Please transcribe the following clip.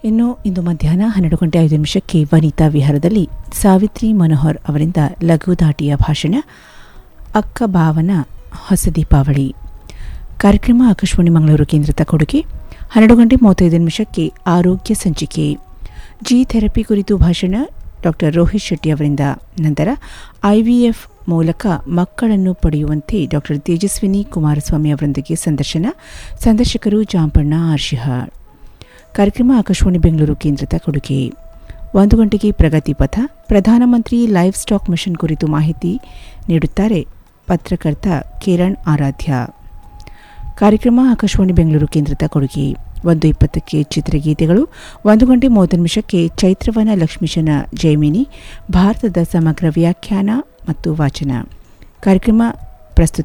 ಇನ್ನು ಇಂದು ಮಧ್ಯಾಹ್ನ ಹನ್ನೆರಡು ಗಂಟೆ ಐದು ನಿಮಿಷಕ್ಕೆ ವನಿತಾ ವಿಹಾರದಲ್ಲಿ ಸಾವಿತ್ರಿ ಮನೋಹರ್ ಅವರಿಂದ ಲಘು ದಾಟಿಯ ಭಾಷಣ ಅಕ್ಕ ಭಾವನ ಹೊಸ ದೀಪಾವಳಿ ಕಾರ್ಯಕ್ರಮ ಆಕಾಶವಾಣಿ ಮಂಗಳೂರು ಕೇಂದ್ರದ ಕೊಡುಗೆ ಹನ್ನೆರಡು ಗಂಟೆ ಮೂವತ್ತೈದು ನಿಮಿಷಕ್ಕೆ ಆರೋಗ್ಯ ಸಂಚಿಕೆ ಜಿ ಥೆರಪಿ ಕುರಿತು ಭಾಷಣ ಡಾಕ್ಟರ್ ರೋಹಿತ್ ಶೆಟ್ಟಿ ಅವರಿಂದ ನಂತರ ಐವಿಎಫ್ ಮೂಲಕ ಮಕ್ಕಳನ್ನು ಪಡೆಯುವಂತೆ ಡಾಕ್ಟರ್ ತೇಜಸ್ವಿನಿ ಕುಮಾರಸ್ವಾಮಿ ಅವರೊಂದಿಗೆ ಸಂದರ್ಶನ ಸಂದರ್ಶಕರು ಜಾಂಪಣ್ಣ ಆರ್ಶಿಹಾಳ್ ಕಾರ್ಯಕ್ರಮ ಆಕಾಶವಾಣಿ ಬೆಂಗಳೂರು ಕೇಂದ್ರದ ಕೊಡುಗೆ ಒಂದು ಗಂಟೆಗೆ ಪ್ರಗತಿ ಪಥ ಪ್ರಧಾನಮಂತ್ರಿ ಲೈವ್ ಸ್ಟಾಕ್ ಮಿಷನ್ ಕುರಿತು ಮಾಹಿತಿ ನೀಡುತ್ತಾರೆ ಪತ್ರಕರ್ತ ಕಿರಣ್ ಆರಾಧ್ಯ ಕಾರ್ಯಕ್ರಮ ಆಕಾಶವಾಣಿ ಬೆಂಗಳೂರು ಕೇಂದ್ರದ ಕೊಡುಗೆ ಒಂದು ಇಪ್ಪತ್ತಕ್ಕೆ ಚಿತ್ರಗೀತೆಗಳು ಒಂದು ಗಂಟೆ ಮೂವತ್ತು ನಿಮಿಷಕ್ಕೆ ಚೈತ್ರವನ ಲಕ್ಷ್ಮೀಶನ ಜೈಮಿನಿ ಭಾರತದ ಸಮಗ್ರ ವ್ಯಾಖ್ಯಾನ ಮತ್ತು ವಾಚನ ಕಾರ್ಯಕ್ರಮ ಪ್ರಸ್ತುತ